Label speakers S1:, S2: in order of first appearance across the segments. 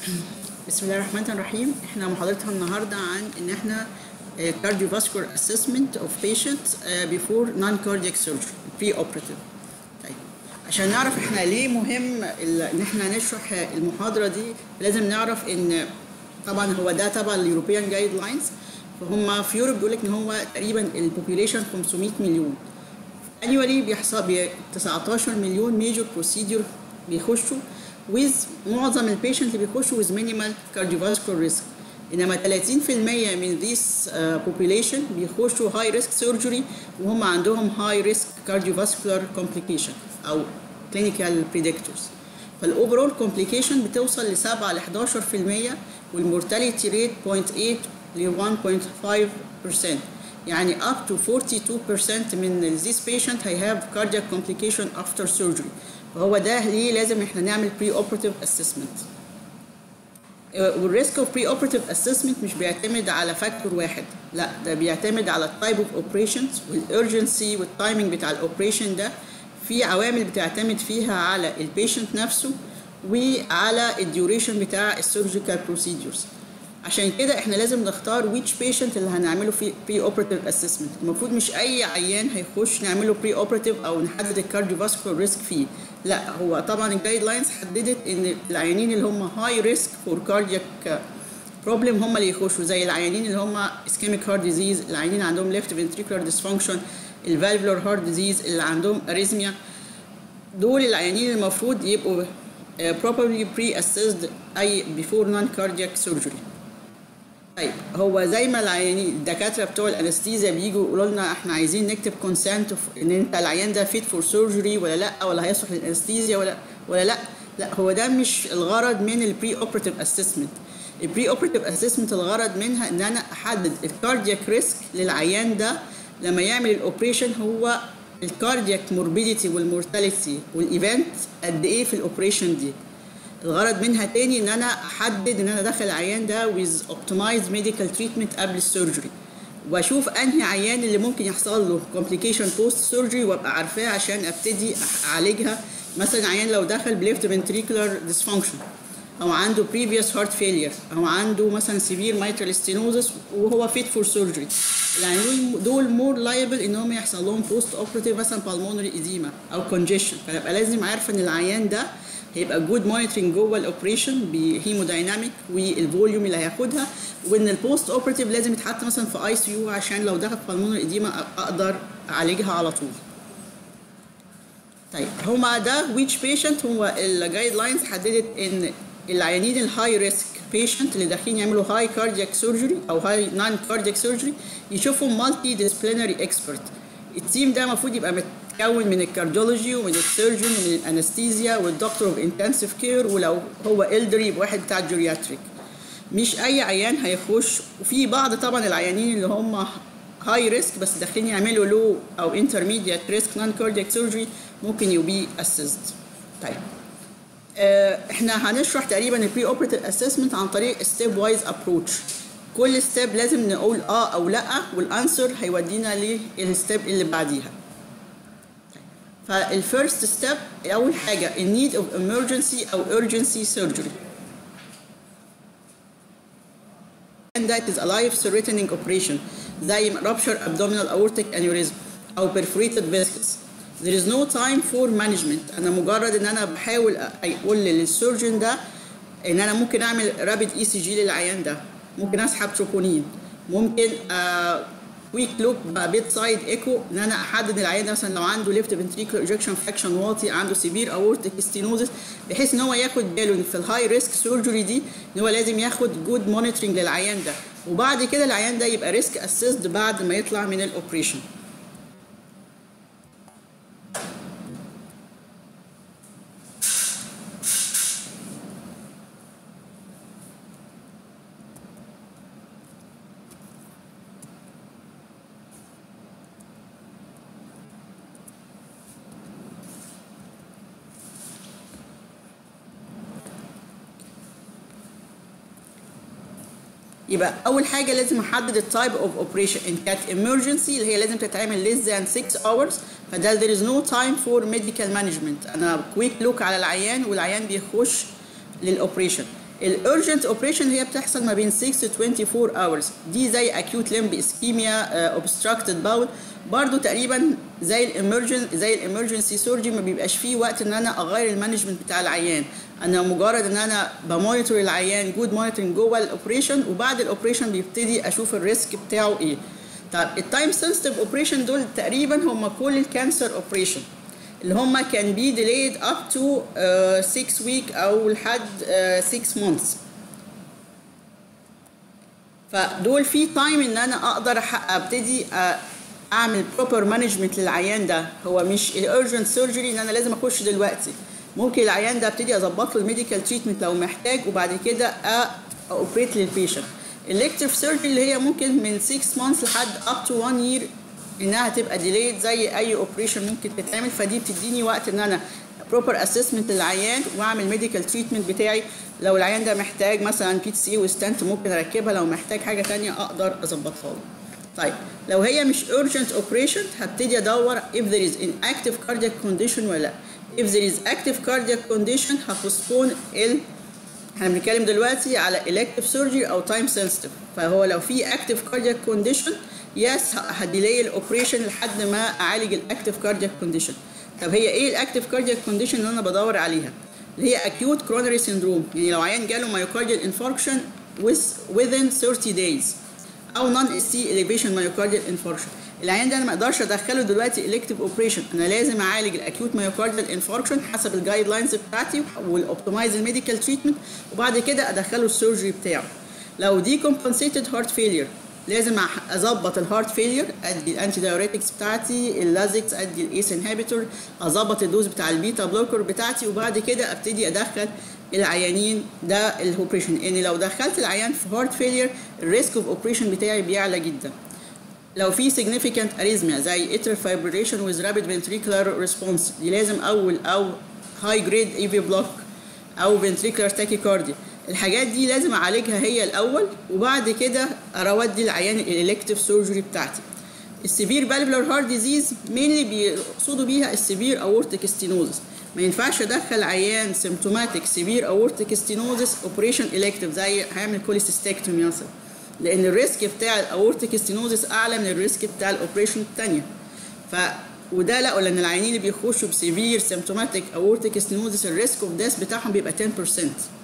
S1: بسم الله الرحمن الرحيم احنا محاضرتنا النهارده عن ان احنا uh, cardiovascular assessment of patients uh, before non-cardiac surgery pre-operative طيب عشان نعرف احنا ليه مهم ال- ان احنا نشرح المحاضره دي لازم نعرف ان طبعا هو ده تبع اليوروبيان جايد لاينز فهم في يوروب بيقول لك ان هو تقريبا البوبيليشن 500 مليون annually بيحصل بي 19 مليون ميجور بروسيدور بيخشوا with معظم البيشنت اللي بيخشوا with minimal cardiovascular risk انما 30% من this uh, population بيخشوا high risk surgery وهم عندهم high risk cardiovascular complication او clinical predictors فالاوفرول complication بتوصل ل 7 ل 11% والمورتاليتي ريت 0.8 ل 1.5% يعني up to 42% من this patient هي have cardiac complication after surgery فهو ده ليه لازم احنا نعمل pre-operative assessment والريسك اوف بري اوبراتيف اسسمنت مش بيعتمد على فاكتور واحد لا ده بيعتمد على التايب اوف اوبريشنز والارجنسي والتايمنج بتاع الاوبريشن ده في عوامل بتعتمد فيها على البيشنت نفسه وعلى الديوريشن بتاع السيرجيكال بروسيدورز عشان كده احنا لازم نختار ويتش بيشنت اللي هنعمله في بري اوبراتيف اسسمنت المفروض مش اي عيان هيخش نعمله بري اوبراتيف او نحدد الكارديوفاسكولار ريسك فيه لا هو طبعا الجايد لاينز حددت ان العيانين اللي هم هاي ريسك فور كاردياك بروبلم هم اللي يخشوا زي العيانين اللي هم اسكيميك هارت ديزيز العيانين عندهم ليفت فنتريكولار ديسفانكشن الفالفولار هارت ديزيز اللي عندهم اريزميا دول العيانين المفروض يبقوا uh, properly pre-assessed اي before non-cardiac surgery طيب هو زي ما العيانين الدكاتره بتوع الانستيزيا بيجوا يقولوا لنا احنا عايزين نكتب كونسنت ان انت العيان ده فيت فور سيرجري ولا لا ولا هيصلح للانستيزيا ولا ولا لا لا هو ده مش الغرض من البري اوبراتيف اسسمنت البري اوبراتيف اسسمنت الغرض منها ان انا احدد الكاردياك ريسك للعيان ده لما يعمل الاوبريشن هو الكاردياك موربيديتي والمورتاليتي والايفنت قد ايه في الاوبريشن دي الغرض منها تاني ان انا احدد ان انا داخل العيان ده with optimized medical treatment قبل السيرجري واشوف انهي عيان اللي ممكن يحصل له complication post surgery وابقى عارفاه عشان ابتدي اعالجها مثلا عيان لو دخل بليفت ventricular dysfunction او عنده previous heart failure او عنده مثلا severe mitral stenosis وهو fit for surgery العيانين دول مور لايبل ان هم يحصل لهم بوست اوبراتيف مثلا pulmonary edema او congestion فابقى لازم عارفه ان العيان ده هيبقى جود مونيتورنج جوه الاوبريشن بهيمودايناميك والفوليوم اللي هياخدها وان البوست اوبراتيف لازم يتحط مثلا في اي سي يو عشان لو دخل بالمونر اديما اقدر اعالجها على طول طيب هما ده ويتش بيشنت هو الجايد لاينز حددت ان العيانين الهاي ريسك بيشنت اللي داخلين يعملوا هاي كاردياك سيرجري او هاي نون كاردياك سيرجري يشوفوا مالتي ديسبلينري اكسبرت التيم ده المفروض يبقى متكون من الكارديولوجي ومن السيرجن ومن الانستيزيا والدكتور اوف انتنسيف كير ولو هو الدري يبقى واحد بتاع الجيرياتريك مش اي عيان هيخش وفي بعض طبعا العيانين اللي هم هاي ريسك بس داخلين يعملوا لو او انترميديت ريسك نون كاردياك سيرجري ممكن يبي اسيست طيب آه، احنا هنشرح تقريبا البري اوبراتيف اسسمنت عن طريق ستيب وايز ابروتش كل ستيب لازم نقول اه او لا والانسر هيودينا للستيب اللي بعديها فالفيرست ستيب اول حاجه النيد اوف emergency او urgency surgery and that is a life threatening operation زي rupture abdominal aortic aneurysm او perforated vesicles there is no time for management انا مجرد ان انا بحاول اقول للسيرجن ده ان انا ممكن اعمل رابيد اي سي جي للعيان ده ممكن اسحب تروبونين ممكن كويك لوك بيت سايد ايكو ان انا احدد العيان ده مثلا لو عنده ليفت فنتريكولار ايجكشن فراكشن واطي عنده سيفير اورتيك ستينوزس بحيث ان هو ياخد باله في الهاي ريسك سيرجري دي ان هو لازم ياخد جود مونيتورنج للعيان ده وبعد كده العيان ده يبقى ريسك اسيست بعد ما يطلع من الاوبريشن يبقى اول حاجه لازم احدد التايب اوف اوبريشن ان كانت emergency اللي هي لازم تتعمل less than 6 hours فده there is no time for medical management انا كويك لوك على العيان والعيان بيخش للاوبريشن الارجنت اوبريشن هي بتحصل ما بين 6 to 24 hours دي زي acute limb ischemia uh, obstructed bowel برضو تقريبا زي الامرجن زي الامرجنسي سيرجي ما بيبقاش فيه وقت ان انا اغير المانجمنت بتاع العيان انا مجرد ان انا بمونيتور العيان جود مونيتورنج جوه الاوبريشن وبعد الاوبريشن بيبتدي اشوف الريسك بتاعه ايه طب التايم سنسيتيف اوبريشن دول تقريبا هم كل الكانسر اوبريشن اللي هم كان بي ديليد اب تو 6 ويك او لحد 6 مانثس فدول في تايم ان انا اقدر ابتدي اعمل بروبر مانجمنت للعيان ده هو مش الارجنت سيرجري ان انا لازم اخش دلوقتي ممكن العيان ده ابتدي اظبط له الميديكال تريتمنت لو محتاج وبعد كده اوبريت للبيشنت الكتيف سيرجري اللي هي ممكن من 6 مانثs لحد اب تو 1 يير انها تبقى ديليد زي اي اوبريشن ممكن تتعمل فدي بتديني وقت ان انا بروبر اسسمنت للعيان واعمل ميديكال تريتمنت بتاعي لو العيان ده محتاج مثلا بي سي وستانت ممكن اركبها لو محتاج حاجه ثانيه اقدر اظبطها له طيب لو هي مش urgent operation هبتدي ادور if there is an active cardiac condition ولا لا if there is active cardiac condition هبوستبون ال احنا بنتكلم دلوقتي على elective surgery او time sensitive فهو لو في active cardiac condition يس هديلي الاوبريشن لحد ما اعالج الاكتيف كاردياك كونديشن طب هي ايه الاكتيف كاردياك كونديشن اللي انا بدور عليها اللي هي acute coronary syndrome يعني لو عيان جاله myocardial infarction within 30 days او non SC elevation myocardial infarction العيان ده انا ما اقدرش ادخله دلوقتي elective operation انا لازم اعالج الاكيوت myocardial infarction حسب الجايد لاينز بتاعتي والاوبتمايز الميديكال تريتمنت وبعد كده ادخله السيرجري بتاعه لو دي compensated heart failure لازم اظبط الهارت فيلير ادي الانتي دايوريتكس بتاعتي اللازكس ادي الايس انهبيتور اظبط الدوز بتاع البيتا بلوكر بتاعتي وبعد كده ابتدي ادخل العيانين ده الاوبريشن ان لو دخلت العيان في هارت فيلير الريسك اوف اوبريشن بتاعي بيعلى جدا لو في significant arrhythmia زي atrial fibrillation with rapid ventricular response دي لازم اول او high grade AV block او ventricular tachycardia الحاجات دي لازم اعالجها هي الاول وبعد كده اودي العيان الالكتيف سيرجري بتاعتي السيفير بالبلر هارت ديزيز مينلي بيقصدوا بيها السيفير اورتيك ستينوزس ما ينفعش ادخل عيان سيمتوماتيك سيفير اورتيك ستينوزس اوبريشن الكتيف زي هيعمل كوليسيستكتومي مثلا لان الريسك بتاع الاورتيك ستينوزس اعلى من الريسك بتاع الاوبريشن الثانيه ف وده لا لان العيانين اللي بيخشوا بسيفير سيمتوماتيك اورتيك ستينوزس الريسك اوف ديث بتاعهم بيبقى 10%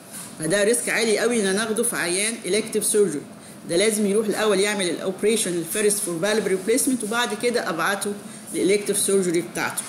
S1: فده ريسك عالي قوي ان انا اخده في عيان الكتيف سيرجري ده لازم يروح الاول يعمل الاوبريشن الفيرست فور فالف ريبليسمنت وبعد كده ابعته للالكتيف سيرجري بتاعته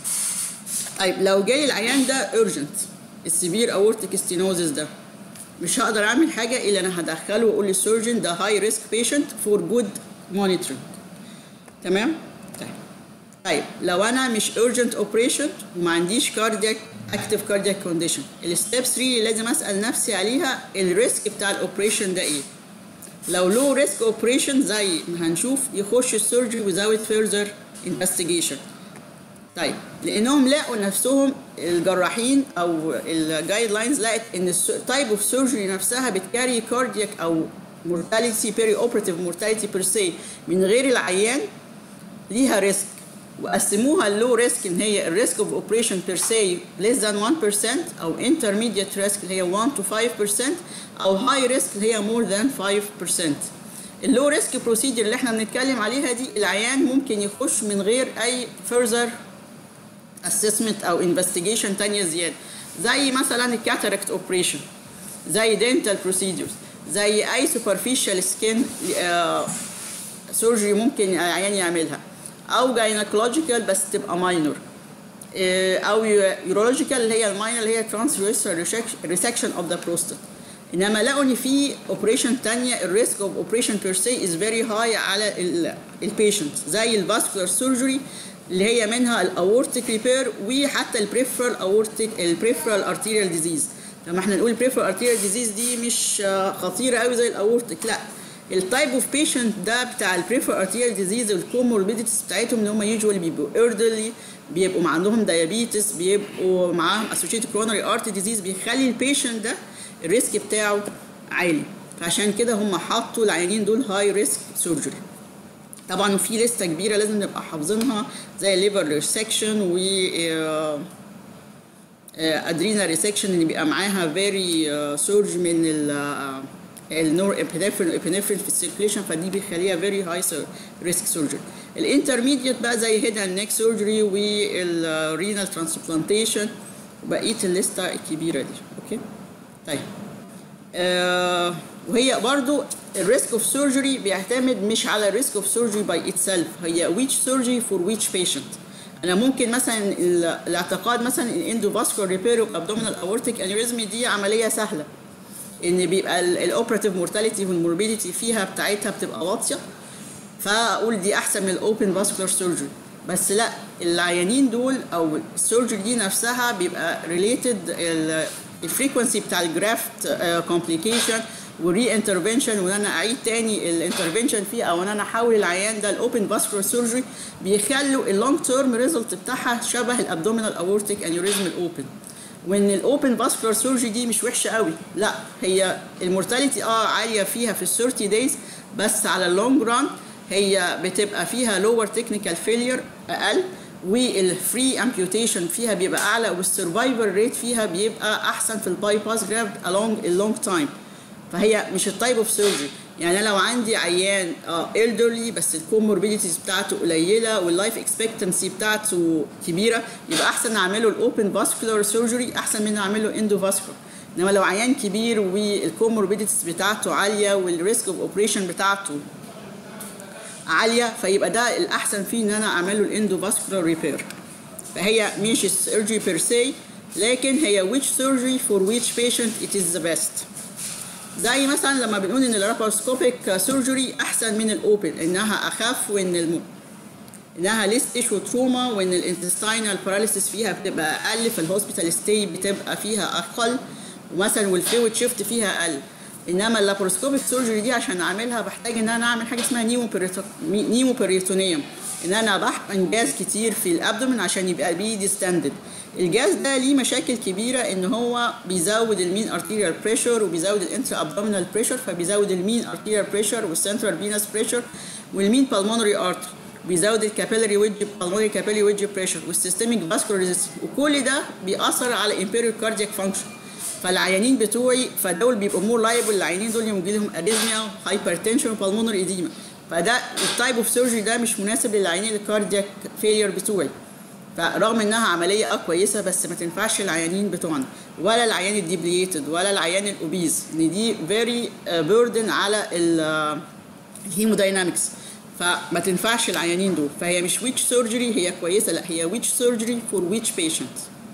S1: طيب لو جاي العيان ده اورجنت السيفير اورتيك ستينوزس ده مش هقدر اعمل حاجه الا انا هدخله واقول للسيرجن ده هاي ريسك بيشنت فور جود مونيتورنج تمام طيب طيب لو انا مش urgent اوبريشن وما عنديش كاردياك اكتيف كاردياك كونديشن الستيب 3 اللي لازم اسال نفسي عليها الريسك بتاع الاوبريشن ده ايه لو لو ريسك اوبريشن زي ما هنشوف يخش السيرجري without further investigation طيب لانهم لقوا نفسهم الجراحين او الجايد لاينز لقت ان التايب اوف سيرجري نفسها بتكاري كاردياك او مورتاليتي بيري اوبراتيف مورتاليتي بير سي من غير العيان ليها ريسك وقسموها اللو ريسك ان هي الريسك اوف اوبريشن بير سي less than 1% او intermediate ريسك اللي هي 1 to 5% او هاي ريسك اللي هي more than 5% اللو ريسك بروسيجر اللي احنا بنتكلم عليها دي العيان ممكن يخش من غير اي further assessment او investigation تانية زيادة زي مثلا الكاتاراكت اوبريشن زي dental procedures زي اي superficial skin سيرجري ممكن العيان يعملها او جاينكولوجيكال بس تبقى ماينور او يورولوجيكال اللي هي الماينر اللي هي ترانسفيرسال ريسكشن اوف ذا بروستات انما لقوا ان في اوبريشن تانية الريسك اوف اوبريشن بير سي از فيري هاي على البيشنت زي الفاسكولار سيرجري اللي هي منها الاورتيك ريبير وحتى البريفرال اورتيك البريفرال ارتيريال ديزيز لما احنا نقول بريفرال ارتيريال ديزيز دي مش خطيره قوي زي الاورتيك لا التايب اوف بيشنت ده بتاع البريفر ارتيريال ديزيز والكوموربيديتيز بتاعتهم ان هم يوجوالي بيبقوا ايردرلي بيبقوا عندهم دايابيتس بيبقوا معاهم اسوشيتد كورونري ارت ديزيز بيخلي البيشنت ده الريسك بتاعه عالي فعشان كده هم حطوا العيانين دول هاي ريسك سيرجري طبعا في لسته كبيره لازم نبقى حافظينها زي الليفر ريسكشن و ادرينا ريسكشن اللي بيبقى معاها فيري سورج من ال النور ابنفرين ابنفرين في السيركيليشن فدي بيخليها فيري هاي ريسك سيرجري الانترميديت بقى زي هيد اند نيك سيرجري والرينال ترانسبلانتيشن وبقيه الليسته الكبيره دي اوكي طيب آه وهي برضو الريسك اوف سيرجري بيعتمد مش على الريسك اوف سيرجري باي اتسيلف هي which surgery for which patient انا ممكن مثلا الاعتقاد مثلا الاندوفاسكولار ريبير والابدومينال اورتيك انيوريزم دي عمليه سهله ان بيبقى الاوبراتيف مورتاليتي والموربيديتي فيها بتاعتها بتبقى واطيه فاقول دي احسن من الاوبن فاسكولار سيرجري بس لا العيانين دول او السيرجري دي نفسها بيبقى ريليتد الفريكونسي بتاع الجرافت كومبليكيشن والري انترفنشن وان انا اعيد تاني الانترفنشن فيه او ان انا احول العيان ده الاوبن فاسكولار سيرجري بيخلوا اللونج تيرم ريزلت بتاعها شبه الابدومينال اورتيك انيوريزم الاوبن وان الاوبن فاسكولار سيرجري دي مش وحشه قوي لا هي المورتاليتي اه عاليه فيها في ال 30 دايز بس على اللونج ران هي بتبقى فيها لور تكنيكال فيلير اقل والفري امبيوتيشن فيها بيبقى اعلى والسرفايفل ريت فيها بيبقى احسن في الباي باس جرافت along اللونج تايم فهي مش التايب اوف سيرجري يعني انا لو عندي عيان اه elderly بس الكوموربيديتيز بتاعته قليله واللايف اكسبكتنسي بتاعته كبيره يبقى احسن اعمله الاوبن فاسكولار سيرجري احسن من اعمله اندو فاسكولار انما لو عيان كبير والكوموربيديتيز بتاعته عاليه والريسك اوف اوبريشن بتاعته عاليه فيبقى ده الاحسن فيه ان انا اعمله الاندو فاسكولار ريبير فهي مش السيرجري بير سي لكن هي which surgery for which patient it is the best زي مثلا لما بنقول ان اللاباروسكوبيك سيرجري احسن من الاوبن انها اخف وان الم... انها ليس تيشو تروما وان الانتستينال باراليسيس فيها بتبقى اقل فالهوسبيتال ستي بتبقى فيها اقل ومثلا والفلويد شيفت فيها اقل انما اللاباروسكوبيك سيرجري دي عشان اعملها بحتاج ان انا اعمل حاجه اسمها نيمو نيمو بيريتونيوم ان انا بحقن جاز كتير في الابدومن عشان يبقى بيه ديستندد الجاز ده ليه مشاكل كبيره ان هو بيزود المين ارتيريال بريشر وبيزود الانترا ابدومينال بريشر فبيزود المين ارتيريال بريشر والسنترال فينس بريشر والمين بالمونري ارتر بيزود الكابيلاري ويدج بالمونري كابيلاري ويدج بريشر والسيستميك فاسكولار ريزيستنس وكل ده بيأثر على امبيريال كاردياك فانكشن فالعيانين بتوعي فدول بيبقوا مور لايبل العيانين دول يجي لهم اريزميا هايبرتنشن وبالمونري اديما فده التايب اوف سيرجري ده مش مناسب للعيانين الكاردياك فيلير بتوعي فرغم انها عمليه اه كويسه بس ما تنفعش العيانين بتوعنا ولا العيان الديبليتد ولا العيان الاوبيز ان دي فيري بيردن على الهيموداينامكس فما تنفعش العيانين دول فهي مش ويتش سيرجري هي كويسه لا هي ويتش سيرجري فور ويتش بيشنت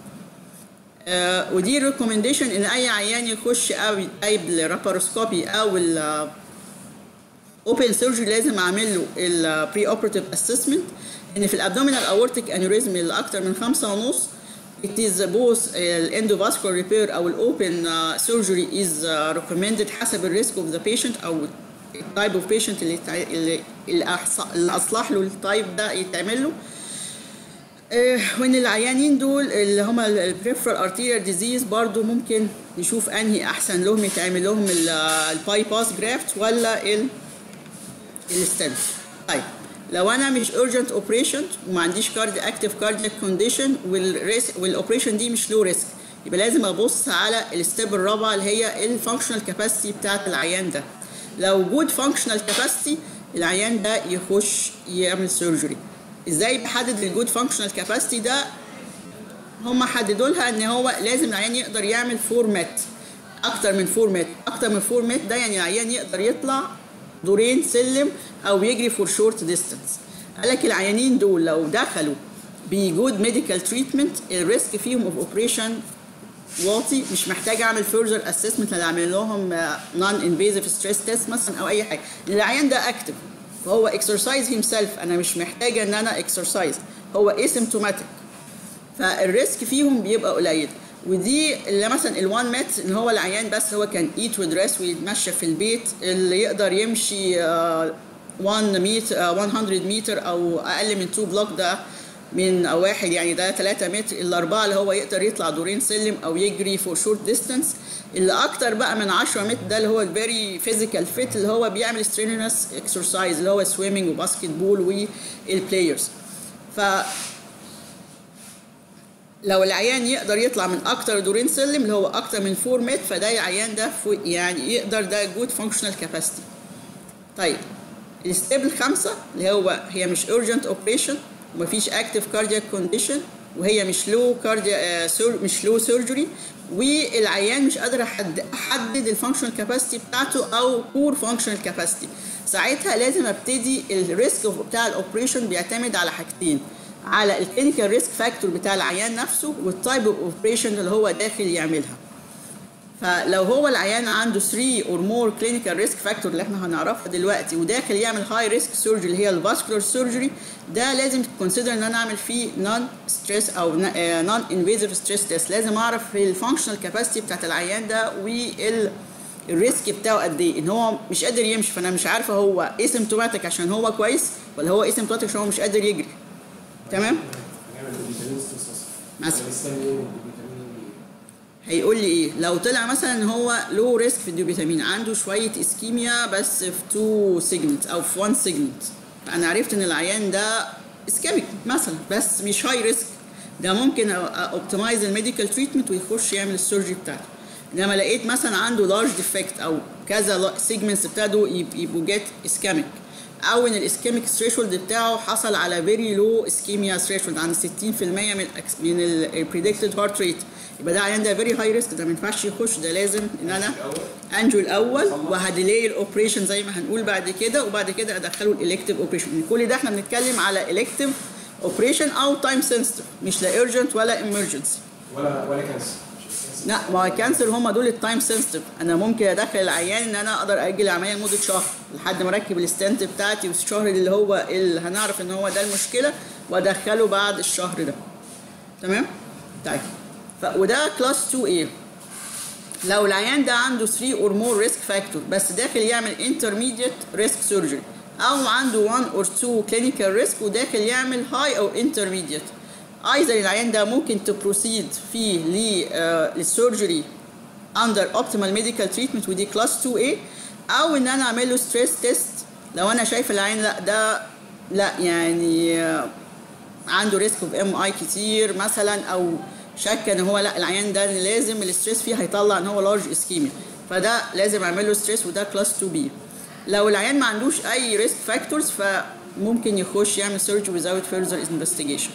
S1: ودي ريكومنديشن ان اي عيان يخش او اي بالراباروسكوبي او ال اوبن سيرجري لازم اعمل له البري اوبراتيف اسسمنت ان في الابدومينال اورتيك انيوريزم اللي اكتر من خمسة ونص it is both الاندوفاسكولار ريبير او الاوبن سيرجري is uh, recommended حسب الريسك اوف ذا بيشنت او التايب اوف بيشنت اللي تع... اللي اللي اصلح له التايب ده يتعمل له وان العيانين دول اللي هم البريفرال ارتيريال ديزيز برضو ممكن نشوف انهي احسن لهم يتعمل لهم الباي باس جرافت ولا ال الستنت طيب لو انا مش urgent اوبريشن وما عنديش كارد اكتف كاردياك كونديشن والاوبريشن دي مش لو ريسك يبقى لازم ابص على الستيب الرابعه اللي هي الفانكشنال كاباسيتي بتاعت العيان ده لو وجود فانكشنال كاباسيتي العيان ده يخش يعمل سيرجري ازاي بحدد الجود فانكشنال كاباسيتي ده هم حددوا لها ان هو لازم العيان يقدر يعمل فورمات اكتر من فورمات اكتر من فورمات ده يعني العيان يقدر يطلع دورين سلم او يجري فور شورت ديستانس قال لك العيانين دول لو دخلوا بجود ميديكال تريتمنت الريسك فيهم اوف اوبريشن واطي مش محتاج اعمل فيرذر اسسمنت ولا اعمل لهم نون انفيزيف ستريس تيست مثلا او اي حاجه العيان ده اكتف فهو اكسرسايز هيم سيلف انا مش محتاجه ان انا اكسرسايز هو اسيمتوماتيك فالريسك فيهم بيبقى قليل ودي اللي مثلا الوان مات ان هو العيان بس هو كان ايت ودريس ويتمشى في البيت اللي يقدر يمشي 1 متر 100 متر او اقل من 2 بلوك ده من او واحد يعني ده 3 متر الاربعه اللي هو يقدر يطلع دورين سلم او يجري فور شورت ديستانس اللي اكتر بقى من 10 متر ده اللي هو الفيري فيزيكال فيت اللي هو بيعمل سترينوس اكسرسايز اللي هو سويمنج وباسكت بول والبلايرز ف لو العيان يقدر يطلع من اكتر دورين سلم اللي هو اكتر من 4 متر فده العيان ده يعني يقدر ده جود فانكشنال كاباسيتي طيب الستيب الخامسه اللي هو هي مش urgent اوبريشن ومفيش اكتف كاردياك كونديشن وهي مش لو كارديا مش لو سيرجري والعيان مش قادر احدد احدد الفانكشنال كاباسيتي بتاعته او بور فانكشنال كاباسيتي ساعتها لازم ابتدي الريسك بتاع الاوبريشن بيعتمد على حاجتين على الكلينيكال ريسك فاكتور بتاع العيان نفسه والتايب اوف اوبريشن اللي هو داخل يعملها فلو هو العيان عنده 3 اور مور كلينيكال ريسك فاكتور اللي احنا هنعرفها دلوقتي وداخل يعمل هاي ريسك سيرجري اللي هي الفاسكولار سيرجري ده لازم تكونسيدر ان انا اعمل فيه نون ستريس او نون انفيزيف ستريس تيست لازم اعرف الفانكشنال كاباسيتي بتاعت العيان ده وال الريسك بتاعه قد ايه ان هو مش قادر يمشي فانا مش عارفه هو اسيمتوماتيك عشان هو كويس ولا هو اسيمتوماتيك عشان هو مش قادر يجري تمام مثلا هيقول لي ايه لو طلع مثلا ان هو لو ريسك في الدوبيتامين عنده شويه اسكيميا بس في تو سيجمنت او في وان سيجمنت فانا عرفت ان العيان ده اسكيميك مثلا بس مش هاي ريسك ده ممكن اوبتمايز الميديكال تريتمنت ويخش يعمل السيرجري بتاعته انما لقيت مثلا عنده لارج ديفكت او كذا سيجمنتس ابتدوا يبقوا جيت اسكيميك او ان الاسكيميك ثريشولد بتاعه حصل على فيري لو اسكيميا ثريشولد عند 60% من من البريدكتد هارت ريت يبقى ده عيان ده فيري هاي ريسك ده ما ينفعش يخش ده لازم ان انا انجو الاول وهديلي الاوبريشن زي ما هنقول بعد كده وبعد كده ادخله الالكتيف اوبريشن كل ده احنا بنتكلم على الكتيف اوبريشن او تايم سنسيتيف مش لا ايرجنت ولا امرجنسي
S2: ولا ولا كانسر
S1: لا ما هو الكانسر هم دول التايم سنسيتيف انا ممكن ادخل العيان ان انا اقدر اجل العمليه لمده شهر لحد ما اركب الستنت بتاعتي والشهر اللي هو اللي هنعرف ان هو ده المشكله وادخله بعد الشهر ده تمام طيب ف... وده كلاس 2 a لو العيان ده عنده 3 اور مور ريسك فاكتور بس داخل يعمل intermediate ريسك سيرجري او عنده 1 اور 2 كلينيكال ريسك وداخل يعمل هاي او intermediate ايضا العيان ده ممكن تبروسيد فيه للسيرجري اندر اوبتيمال ميديكال تريتمنت ودي كلاس 2 a او ان انا اعمل له ستريس تيست لو انا شايف العين لا ده لا يعني عنده ريسك اوف ام اي كتير مثلا او شك ان هو لا العيان ده لازم الستريس فيه هيطلع ان هو لارج اسكيميا فده لازم اعمل له ستريس وده كلاس 2 بي لو العيان ما عندوش اي ريسك فاكتورز فممكن يخش يعمل سيرجري without further investigation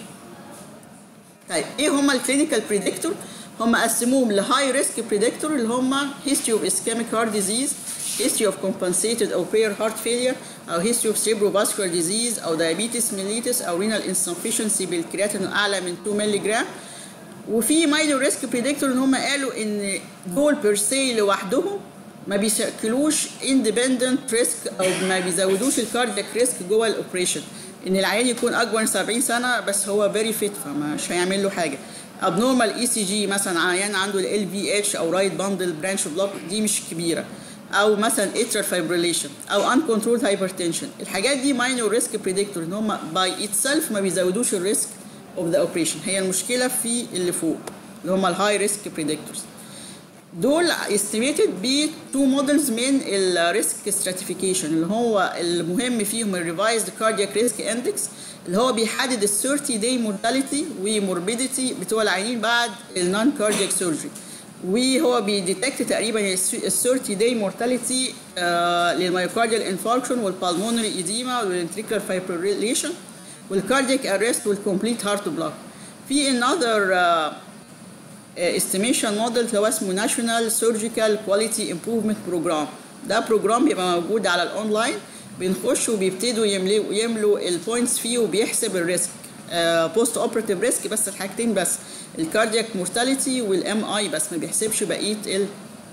S1: طيب ايه هما الكلينيكال بريدكتور هم قسموهم لهاي ريسك بريدكتور اللي هم history of ischemic heart disease history of compensated or prior heart failure او history of cerebrovascular disease او diabetes mellitus او renal insufficiency بالكرياتين اعلى من 2 مللي جرام وفي ماينور ريسك بريدكتور ان هم قالوا ان دول بير سي لوحدهم ما بيشكلوش اندبندنت ريسك او ما بيزودوش الكاردياك ريسك جوه الاوبريشن ان العيان يكون اكبر من 70 سنه بس هو فيري فيت فمش هيعمل له حاجه ابنورمال اي سي جي مثلا عيان عنده ال في اتش او رايت باندل برانش بلوك دي مش كبيره او مثلا اترال فايبريليشن او ان كنترول هايبرتنشن الحاجات دي ماينور ريسك بريدكتور ان هم باي اتسلف ما بيزودوش الريسك اوف ذا اوبريشن هي المشكله في اللي فوق اللي هم الهاي ريسك بريدكتورز دول estimated ب تو مودلز من الريسك stratification اللي هو المهم فيهم الريفايزد كاردياك ريسك اندكس اللي هو بيحدد ال 30 داي مورتاليتي وموربيديتي بتوع العيانين بعد النون كاردياك سيرجري وهو بيديتكت تقريبا ال 30 داي مورتاليتي للمايوكارديال انفاركشن والبالمونري ايديما والفنتريكولار فايبريليشن والكاردياك ارست والكومبليت هارت بلوك في another uh, استيميشن موديل اللي هو اسمه ناشونال سيرجيكال كواليتي امبروفمنت بروجرام ده بروجرام بيبقى موجود على الاونلاين بنخش وبيبتدوا يملوا يملوا البوينتس فيه وبيحسب الريسك بوست اوبراتيف ريسك بس الحاجتين بس الكاردياك مورتاليتي والام اي بس ما بيحسبش بقيه ال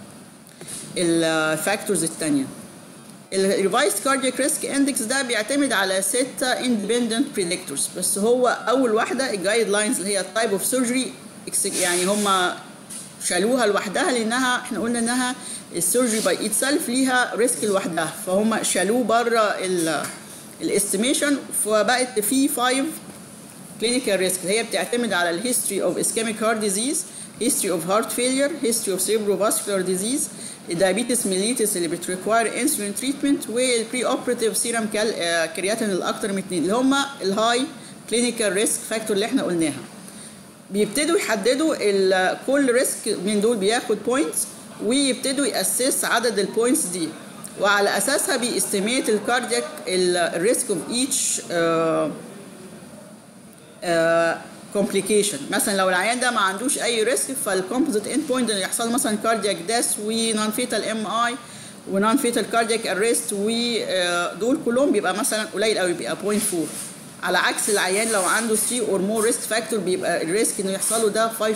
S1: الفاكتورز الثانيه الريفايزد كاردياك ريسك اندكس ده بيعتمد على ستة اندبندنت بريدكتورز بس هو اول واحده الجايد لاينز اللي هي التايب اوف سيرجري يعني هم شالوها لوحدها لانها احنا قلنا انها السيرجري باي اتسلف ليها ريسك لوحدها فهم شالوه بره الاستيميشن فبقت في 5 كلينيكال ريسك هي بتعتمد على الهيستوري اوف اسكيميك هارت ديزيز هيستوري اوف هارت فيلير هيستوري اوف سيربروفاسكولار ديزيز الدايابيتس ميليتس اللي بتريكواير انسولين تريتمنت والبري اوبراتيف سيرم كرياتين الاكثر من اثنين اللي هم الهاي كلينيكال ريسك فاكتور اللي احنا قلناها بيبتدوا يحددوا ال- كل ريسك من دول بياخد بوينتس ويبتدوا يأسس عدد البوينتس دي وعلى اساسها بيستيميت الكاردياك الريسك اوف ايتش كومبليكيشن مثلا لو العيان ده ما عندوش اي ريسك فالكومبوزيت اند بوينت اللي يحصل مثلا كاردياك ديث ونون فيتال ام اي ونون فيتال كاردياك اريست ودول كلهم بيبقى مثلا قليل قوي بيبقى 0.4 على عكس العيان لو عنده 3 اور مور ريسك فاكتور بيبقى الريسك انه يحصل له ده 5.4%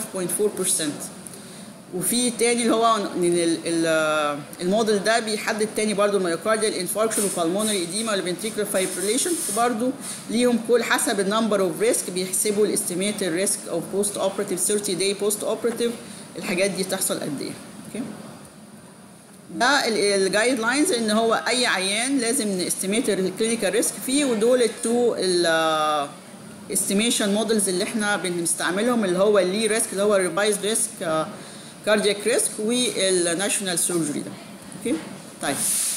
S1: وفي تاني اللي هو ان ال- ال- الموديل ده بيحدد تاني برضو الميوكارديال انفاركشن وبالمونري اديما والفنتريكولار فايبريليشن برضو ليهم كل حسب النمبر اوف ريسك بيحسبوا الاستيميت ريسك اوف بوست اوبراتيف 30 داي بوست اوبراتيف الحاجات دي تحصل قد ايه اوكي ده الجايد لاينز ان هو اي عيان لازم نستيميت الكلينيكال ريسك فيه ودول التو استيميشن مودلز اللي احنا بنستعملهم اللي هو اللي ريسك اللي هو ريفايزد ريسك كاردياك ريسك والناشونال سيرجري ده اوكي طيب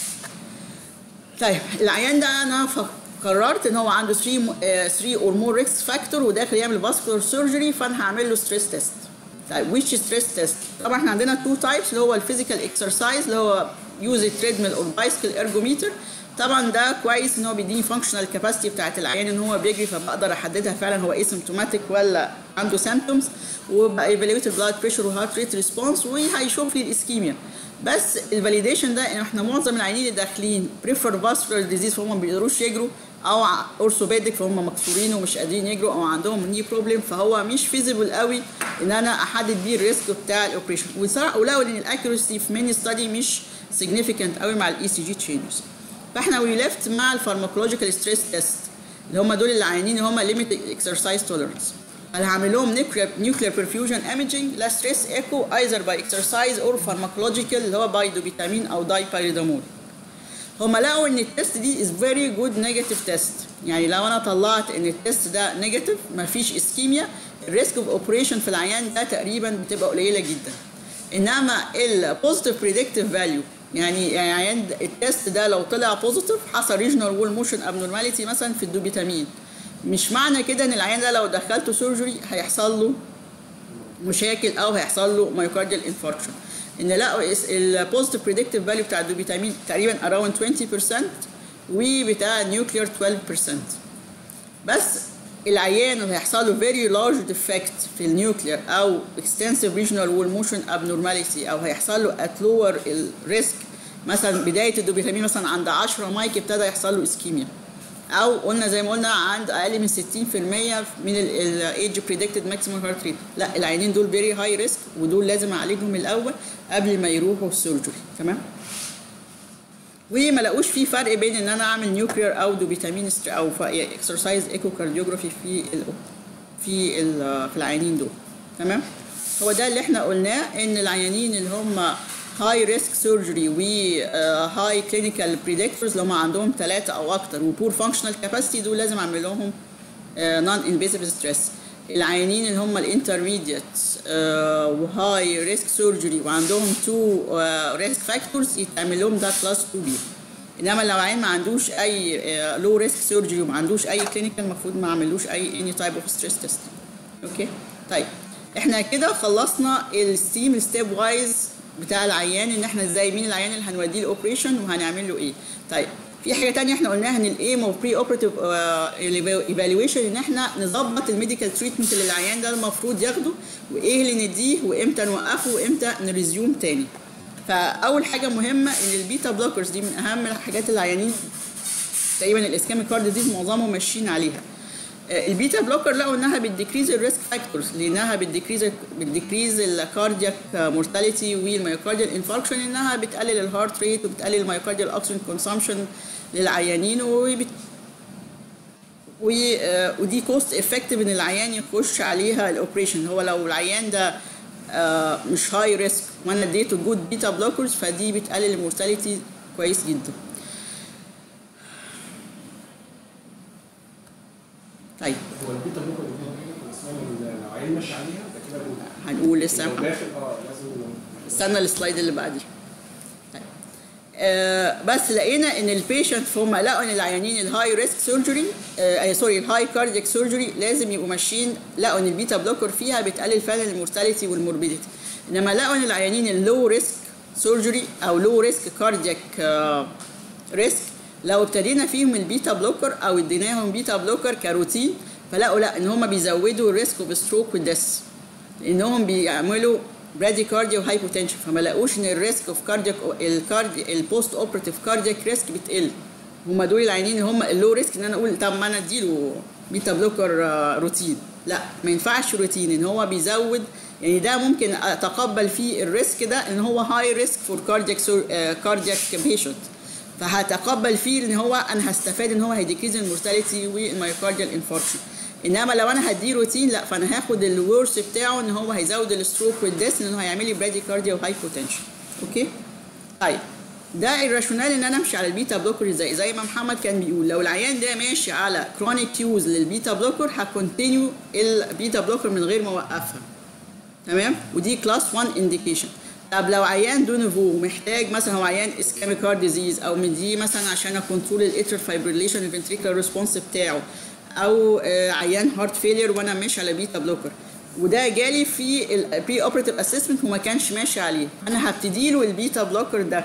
S1: طيب العيان ده انا ف- قررت ان هو عنده 3 3 اور مور ريسك فاكتور وداخل يعمل فاسكولار سيرجري فانا هعمل له ستريس تيست طيب ويتش ستريس تيست طبعا احنا عندنا تو تايبس اللي هو الفيزيكال اكسرسايز اللي هو يوز تريدميل اور بايسكل ارجوميتر طبعا ده كويس ان هو بيديني فانكشنال كاباسيتي بتاعت العيان ان هو بيجري فبقدر احددها فعلا هو اسيمتوماتيك ولا عنده سيمتومز وبايفاليوت البلاد بريشر وهارت ريت ريسبونس وهيشوف لي الاسكيميا بس الفاليديشن ده ان احنا معظم العيانين اللي داخلين بريفر فاسكولار ديزيز فهم ما بيقدروش يجروا او اورثوبيدك فهم مكسورين ومش قادرين يجروا او عندهم ني بروبلم فهو مش فيزيبل قوي ان انا احدد بيه الريسك بتاع الاوبريشن ولو ان الاكيورسي في ميني ستادي مش significant قوي مع الاي سي جي تشينجز فاحنا وي ليفت مع الفارماكولوجيكال ستريس تيست اللي هم دول العيانين اللي هم ليميت اكسرسايز توليرنس انا هعمل لهم نيوكلير برفيوجن ايمجينج لا ستريس ايكو ايذر باي اكسرسايز اور فارماكولوجيكال اللي هو باي دوبيتامين او داي بايريدامول هم لقوا ان التست دي از فيري جود نيجاتيف تيست يعني لو انا طلعت ان التست ده نيجاتيف مفيش اسكيميا الريسك اوف اوبريشن في العيان ده تقريبا بتبقى قليله جدا انما البوزيتيف بريدكتيف فاليو يعني يعني التست ده لو طلع بوزيتيف حصل ريجنال وول موشن ابنورماليتي مثلا في الدوبيتامين مش معنى كده ان العيان ده لو دخلته سيرجري هيحصل له مشاكل او هيحصل له مايوكارديال انفاركشن ان لقوا البوزيتيف بريدكتيف فاليو بتاع الدوبيتامين تقريبا اراوند 20% وبتاع النيوكلير 12% بس العيان اللي هيحصل له very large defect في النيوكلير او extensive regional wall motion abnormality او هيحصل له at lower risk مثلا بدايه الدوبيتامين مثلا عند 10 مايك ابتدى يحصل له اسكيميا او قلنا زي ما قلنا عند اقل من 60% من الايدج بريدكتد ماكسيمم هارت ريت لا العينين دول فيري هاي ريسك ودول لازم اعالجهم الاول قبل ما يروحوا السيرجري تمام وما لقوش في فرق بين ان انا اعمل نيوكلير او دوبيتامين او اكسرسايز ايكو كارديوجرافي في ال في ال في العيانين دول تمام هو ده اللي احنا قلناه ان العيانين اللي هم هاي ريسك سيرجري و هاي كلينيكال بريدكتورز اللي هم عندهم ثلاثه او اكتر وبور فانكشنال كاباسيتي دول لازم اعمل لهم نون انفيزيف ستريس العيانين اللي هم الانترميديت وهاي ريسك سيرجري وعندهم تو ريسك فاكتورز يتعمل لهم ده كلاس 2 بي انما لو عيان ما عندوش اي لو ريسك سيرجري وما عندوش اي كلينيكال المفروض ما اعملوش اي اني تايب اوف ستريس تيست اوكي طيب احنا كده خلصنا الستيم ستيب وايز بتاع العيان ان احنا ازاي مين العيان اللي هنوديه الاوبريشن وهنعمل له ايه طيب في حاجه تانية احنا قلناها ان الايم اوف بري اوبراتيف ايفالويشن ان احنا نظبط الميديكال تريتمنت اللي العيان ده المفروض ياخده وايه اللي نديه وامتى نوقفه وامتى نريزيوم تاني فاول حاجه مهمه ان البيتا بلوكرز دي من اهم الحاجات اللي العيانين تقريبا الاسكاميك كارد ديزيز معظمهم ماشيين عليها البيتا بلوكر لقوا انها بتديكريز الريسك فاكتورز لانها بتديكريز بتديكريز الكاردياك مورتاليتي والميوكارديال انفاركشن انها بتقلل الهارت ريت وبتقلل الميوكارديال اوكسجين كونسامشن للعيانين وبت و... ودي كوست افكتيف ان العيان يخش عليها الاوبريشن هو لو العيان ده مش هاي ريسك وانا اديته جود بيتا بلوكرز فدي بتقلل المورتاليتي كويس جدا طيب
S2: هو البيتا بلوكر اللي لو عيل ماشي عليها ده كده
S1: هنقول لسه
S2: لو داخل اه لازم
S1: استنى السلايد اللي بعديه طيب آه، بس لقينا ان البيشنت هم لقوا ان العيانين الهاي ريسك سيرجري سوري الهاي كاردياك سيرجري لازم يبقوا ماشيين لقوا ان البيتا بلوكر فيها بتقلل فعلا المورتاليتي والموربيديتي انما لقوا ان العيانين اللو ريسك سيرجري او لو ريسك كاردياك ريسك لو ابتدينا فيهم البيتا بلوكر او اديناهم بيتا بلوكر كروتين فلقوا لا ان هم بيزودوا الريسك اوف ستروك وديس لانهم بيعملوا براديكارديا وهايبوتنشن فما لقوش ان الريسك اوف كاردياك الكاردي البوست اوبراتيف كاردياك ريسك بتقل هم دول العينين اللي هم اللو ريسك ان انا اقول طب ما انا اديله بيتا بلوكر آه، روتين لا ما ينفعش روتين ان هو بيزود يعني ده ممكن اتقبل فيه الريسك ده ان هو هاي ريسك فور كاردياك كاردياك بيشنت فهتقبل فيه ان هو انا هستفاد ان هو هيديكريز المورتاليتي والمايوكارديال انفاركشن انما لو انا هديه روتين لا فانا هاخد الورث بتاعه ان هو هيزود الستروك والديس ان هو هيعمل لي براديكارديا وهايبوتنشن اوكي طيب ده الراشونال ان انا امشي على البيتا بلوكر ازاي زي ما محمد كان بيقول لو العيان ده ماشي على كرونيك يوز للبيتا بلوكر هكونتينيو البيتا بلوكر من غير ما اوقفها تمام ودي كلاس 1 انديكيشن طب لو عيان دونوفو محتاج مثلا هو عيان اسكاميك هارت ديزيز او مديه مثلا عشان اكونترول الاتر فايبريليشن الفنتريكولار ريسبونس بتاعه او آه، عيان هارت فيلير وانا ماشي على بيتا بلوكر وده جالي في البري اوبراتيف اسسمنت وما كانش ماشي عليه انا هبتدي له البيتا بلوكر ده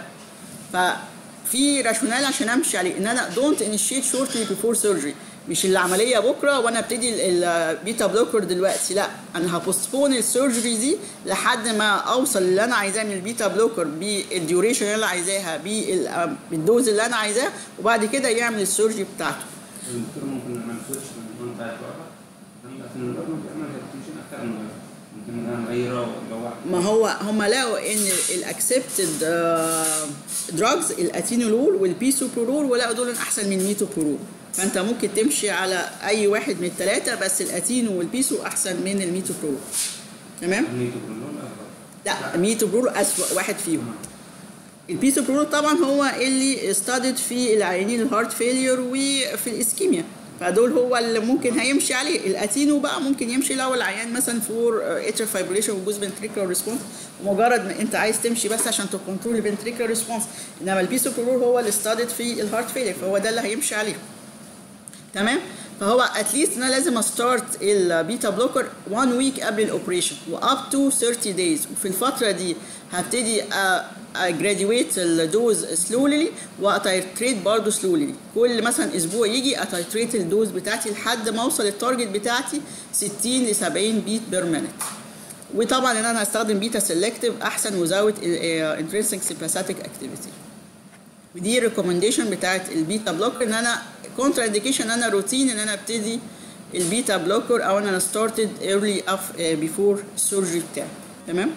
S1: ففي راشونال عشان امشي عليه ان انا دونت انيشيت شورتلي بيفور سيرجري مش العمليه بكره وانا ابتدي البيتا بلوكر دلوقتي لا انا هبوستبون السيرجري دي لحد ما اوصل اللي انا عايزاه من البيتا بلوكر بالديوريشن اللي انا عايزاها بال- بالدوز اللي انا عايزاه وبعد كده يعمل السيرجري بتاعته
S3: الدكتور ممكن نعمل سويتش من النون بتاعت بره عشان النون بيعمل ريبتيشن اكتر من ممكن نغيره اللي هو
S1: ما هو هم لقوا ان الاكسبتد دراجز الاتينولول والبيسوبرول ولقوا دول احسن من ميتوبرول فانت ممكن تمشي على اي واحد من الثلاثه بس الاتينو والبيسو احسن من الميتوبرول تمام
S3: النيتروبرونول افضل
S1: لا ميتوبرول اسوأ واحد فيهم البيسوبرول طبعا هو اللي استادد في العيانين الهارت فيلير وفي الاسكيميا فدول هو اللي ممكن هيمشي عليه الاتينو بقى ممكن يمشي لو العيان مثلا فور اتر فايبريشن وجوز فنتريكولار ريسبونس مجرد ما انت عايز تمشي بس عشان تكنترول الفنتريكولار ريسبونس انما البيسوبرول هو اللي استادد في الهارت فيلير فهو ده اللي هيمشي عليه تمام فهو اتليست انا لازم استارت البيتا بلوكر 1 ويك قبل الاوبريشن واب تو 30 دايز وفي الفتره دي هبتدي اجراديويت الدوز سلولي واتايتريت برضه سلولي كل مثلا اسبوع يجي اتايتريت الدوز بتاعتي لحد ما اوصل التارجت بتاعتي 60 ل 70 بيت بير مينت وطبعا ان انا هستخدم بيتا سيلكتيف احسن وزود انترنسك سيمباثيك اكتيفيتي ودي ريكومنديشن بتاعت البيتا بلوكر ان انا كونترا انديكيشن انا روتين ان انا ابتدي البيتا بلوكر او ان انا ستارتد ايرلي بيفور السيرجري بتاعي تمام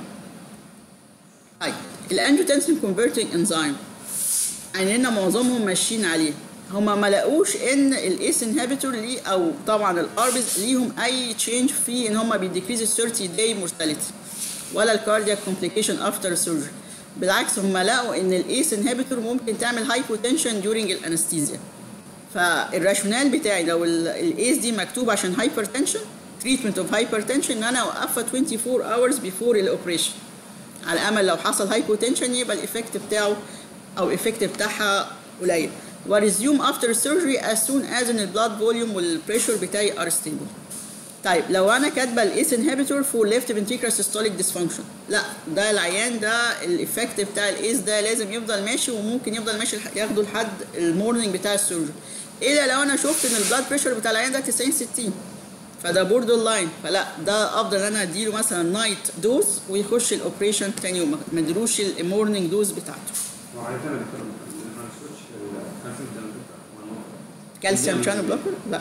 S1: طيب الانجيوتنسين كونفرتنج انزيم عينينا معظمهم ماشيين عليه هما ما لقوش ان الايس انهبيتور ليه او طبعا الاربز ليهم اي تشينج في ان هما بيديكريز ال 30 داي مورتاليتي ولا الكاردياك كومبليكيشن افتر سيرجري بالعكس هم لقوا ان الايس انهبيتور ممكن تعمل هايبوتنشن ديورنج الانستيزيا فالراشونال بتاعي لو الايس دي مكتوب عشان هايبرتنشن تريتمنت اوف هايبرتنشن ان انا اوقفها 24 hours بيفور الاوبريشن على امل لو حصل هايبوتنشن يبقى الايفكت بتاعه او الايفكت بتاعها قليل وريزيوم افتر سيرجري as soon as ان البلاد فوليوم والبريشر بتاعي ار ستيبل طيب لو انا كاتبه الايس انهبيتور فور ليفت فنتريكولار سيستوليك ديسفانكشن لا ده العيان ده الايفكت بتاع الايس ده لازم يفضل ماشي وممكن يفضل ماشي لح- ياخده لحد المورنينج بتاع السيرجري الا لو انا شفت ان البلاد بريشر بتاع العيان ده 90 60 فده بوردر لاين فلا ده افضل ان انا اديله مثلا نايت دوز ويخش الاوبريشن تاني يوم ما اديلوش المورنينج دوز بتاعته
S3: وعلى كده دكتور لما نسويتش الكالسيوم ده دكتور
S1: كالسيوم شانل بلوكر لا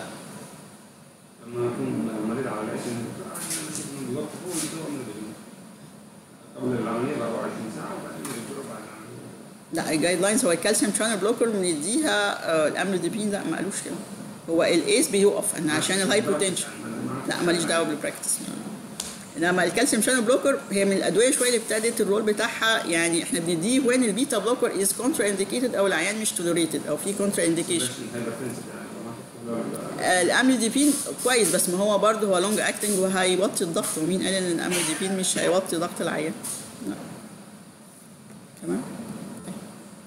S3: لما اكون مريض على الاسم بالظبط هو اللي من الجنون قبل العمليه ب 24 ساعه وبعدين الدكتور بعد العمليه
S1: لا الجايد لاينز هو الكالسيوم شانل بلوكر بنديها آه، الاملوديبين لا ما قالوش كده هو الايس بيقف ان عشان الهايبوتنشن لا ماليش دعوه بالبراكتس انما الكالسيوم شانل بلوكر هي من الادويه شويه اللي ابتدت الرول بتاعها يعني احنا بنديه وين البيتا بلوكر از كونترا انديكيتد او العيان مش توليريتد او في كونترا انديكيشن
S3: مش الهايبرتنسيف يعني طبعاً ولا-
S1: الاملوديبين كويس بس ما هو برضه هو لونج اكتنج وهيوطي الضغط ومين قال ان الاملوديبين مش هيوطي ضغط العيان لا تمام طيب.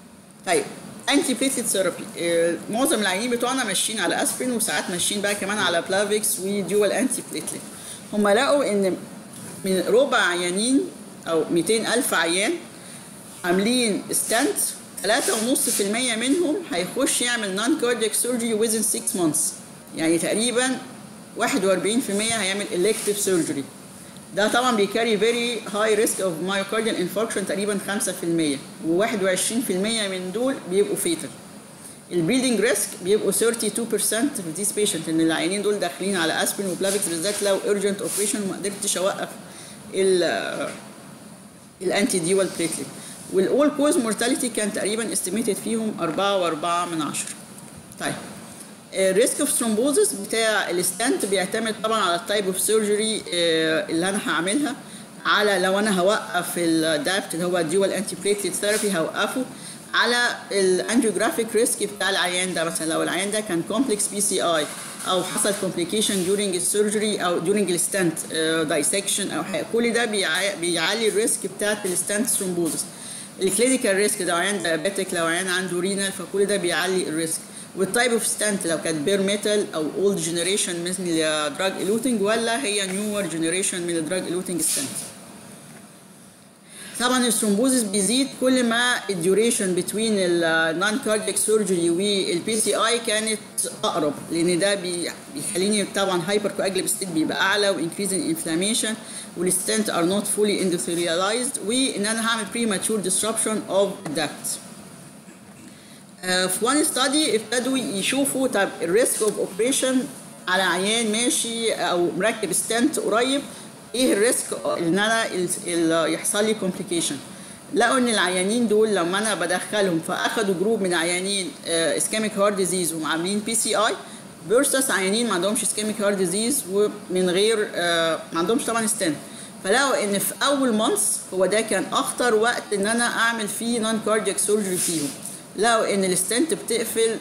S1: طيب انتي بليتلت ثيرابي معظم العيانين بتوعنا ماشيين على اسبرين وساعات ماشيين بقى كمان على بلافيكس وديوال انتي بليتلت هم لقوا ان من ربع عيانين او 200 الف عيان عاملين ستانت 3.5% منهم هيخش يعمل نون كاردياك سيرجري within 6 months يعني تقريبا 41% هيعمل elective surgery ده طبعا بيكاري very high risk of myocardial infarction تقريبا 5% و21% من دول بيبقوا fatal البليدنج ريسك بيبقوا 32% في these patient ان العيانين دول داخلين على اسبرين وبلافيكس بالذات لو urgent operation وما قدرتش اوقف ال الانتي ديوال بليتلت والاول كوز مورتاليتي كان تقريبا استيميتد فيهم 4 و4 من 10 طيب الريسك اوف ثرومبوزس بتاع الستانت بيعتمد طبعا على التايب اوف سيرجري اللي انا هعملها على لو انا هوقف الدابت اللي هو ديوال انتي بليتلت ثيرابي هوقفه على الانجيوجرافيك ريسك بتاع العيان ده مثلا لو العيان ده كان كومبلكس بي سي اي او حصل كومبليكيشن during السيرجري او during الستانت دايسكشن او حاجه كل ده بيع- بيعلي الريسك بتاعت الستانت ثرومبوزس الكلينيكال ريسك لو عيان دايابيتك لو عيان عنده رينال فكل ده بيعلي الريسك والتايب اوف ستانت لو كانت بير ميتال او اولد جنريشن مثل دراج الوتنج ولا هي نيور جنريشن من الدراج الوتنج ستانت طبعا الثرومبوزس بيزيد كل ما الديوريشن بتوين النون كاردياك سيرجري والبي سي اي كانت اقرب لان ده بي- بيخليني طبعا هايبر كواجلب ستيت بيبقى اعلى وانكريز انفلاميشن والستنت ار نوت فولي اندوثيريالايزد وان انا هعمل بريماتشور ديسربشن اوف داكت في وان ستادي ابتدوا يشوفوا طب الريسك اوف اوبريشن على عيان ماشي او مركب ستنت قريب ايه الريسك ان انا ال- ال- يحصل لي كومبليكيشن لقوا ان العيانين دول لما انا بدخلهم فاخدوا جروب من عيانين اسكاميك هارت ديزيز وعاملين بي سي اي فيرسس عيانين ما عندهمش اسكاميك هارت ديزيز ومن غير آه، ما عندهمش طبعا ستنت فلقوا ان في اول مانث هو ده كان اخطر وقت ان انا اعمل فيه نون كاردياك سيرجري فيهم لقوا ان الستنت بتقفل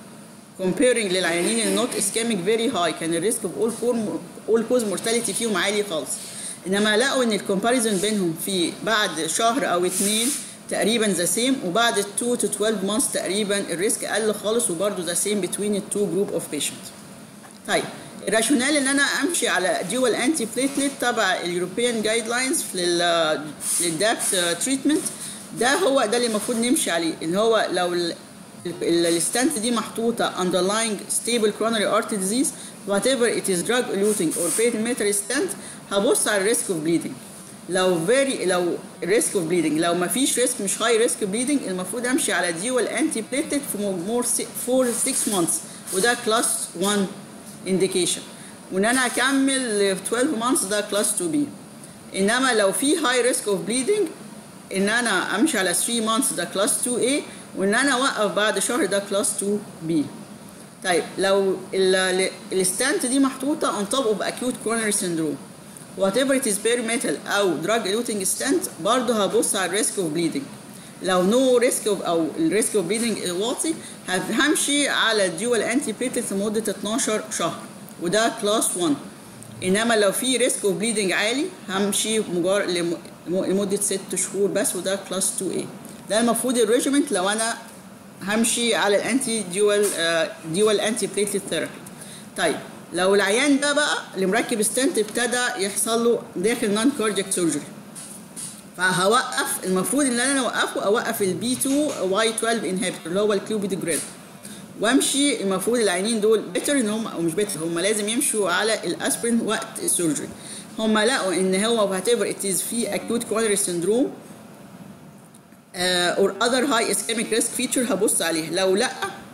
S1: comparing للعيانين النوت اسكاميك فيري هاي كان الريسك اوف اول فورم اول كوز مورتاليتي فيهم عالي خالص انما لقوا ان الكومباريزون بينهم في بعد شهر او اتنين تقريبا ذا سيم وبعد 2 to 12 months تقريبا الريسك قل خالص وبرده ذا سيم between the two group of patients طيب الراشونال ان انا امشي على ديوال انتي بليتلت تبع اليوروبيان جايد لاينز في للدابت تريتمنت ده هو ده اللي المفروض نمشي عليه ان هو لو ال- ال- الستانت دي محطوطه underlying stable coronary artery disease whatever it is drug eluting or perimeter stent هبص على الريسك اوف bleeding لو very لو risk of bleeding لو ما فيش ريسك مش high risk bleeding المفروض امشي على dual anti platelet for more for 6 months وده class 1 indication وان انا اكمل 12 months ده class 2B انما لو في high risk of bleeding ان انا امشي على 3 months ده class 2A وان انا اوقف بعد شهر ده class 2B طيب لو الستانت دي محطوطه on top of acute coronary syndrome whatever it is bare metal او drug eluting stent برضه هبص على الريسك اوف bleeding لو نو ريسك اوف او الريسك اوف bleeding واطي همشي على الديوال انتي بليتلت لمده 12 شهر وده كلاس 1 انما لو في ريسك اوف bleeding عالي همشي مجار لم- لمده 6 شهور بس وده كلاس 2A ده المفروض الريجيمنت لو انا همشي على الانتي ديوال ديوال انتي بليتلت ثيرابي طيب لو العيان ده بقى اللي مركب ستنت ابتدى يحصل له داخل نون كاردياك سيرجري فهوقف المفروض ان انا اوقفه اوقف البي 2 واي 12 انهبيتور اللي هو الكلوبيدوجريل وامشي المفروض العيانين دول بيتر ان هم او مش بيتر هم لازم يمشوا على الاسبرين وقت السيرجري هم لقوا ان هو وات ايفر ات از في اكيوت كورونري سندروم اور اذر هاي اسكيميك ريسك فيتشر هبص عليه لو لا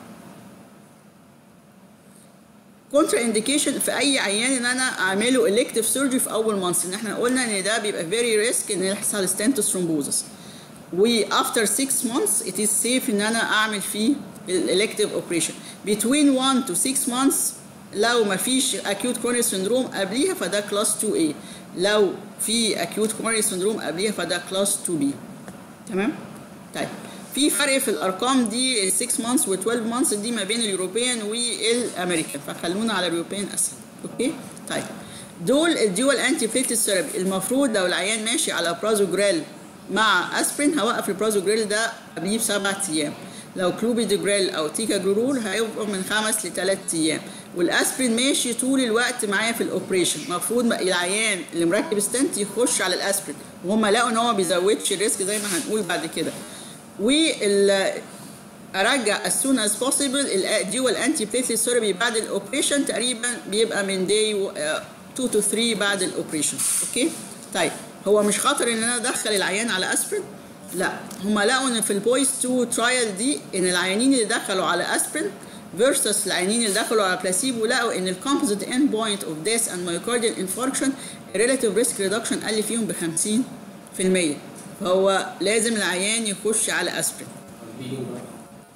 S1: كونترا انديكيشن في اي عيان ان انا اعمله الكتيف سيرجري في اول مانث ان احنا قلنا ان ده بيبقى فيري ريسك ان يحصل ستنتوس ثرومبوزس وافتر 6 مانثs it is safe ان انا اعمل فيه الالكتيف اوبريشن between 1 to 6 months لو ما فيش acute coronary syndrome قبليها فده كلاس 2A لو في acute coronary syndrome قبليها فده كلاس 2B تمام طيب في فرق في الارقام دي 6 مانثs و 12 مانثs دي ما بين اليوروبيان والامريكان فخلونا على اليوروبيان اسهل اوكي طيب دول الدول انتي بليتد ثيرابي المفروض لو العيان ماشي على برازوجريل مع اسبرين هوقف البرازوجريل ده قبليه بسبع ايام لو كلوبيدوجريل او تيكاجلورول هيبقوا من خمس لثلاث ايام والاسبرين ماشي طول الوقت معايا في الاوبريشن المفروض العيان اللي مركب ستنت يخش على الاسبرين وهم لقوا ان هو ما بيزودش الريسك زي ما هنقول بعد كده وال ارجع as soon as possible الديوال انتي بليتلت ثيرابي بعد الاوبريشن تقريبا بيبقى من داي 2 to 3 بعد الاوبريشن اوكي طيب هو مش خطر ان انا ادخل العيان على اسبرين لا هم لقوا ان في البويز 2 ترايل دي ان العيانين اللي دخلوا على اسبرين فيرسس العيانين اللي دخلوا على بلاسيبو لقوا ان الكومبوزيت اند بوينت اوف ديث اند مايوكارديال انفاركشن ريلاتيف ريسك ريدكشن قل فيهم ب 50% فهو لازم العيان يخش على اسبرين
S2: البيلينج بقى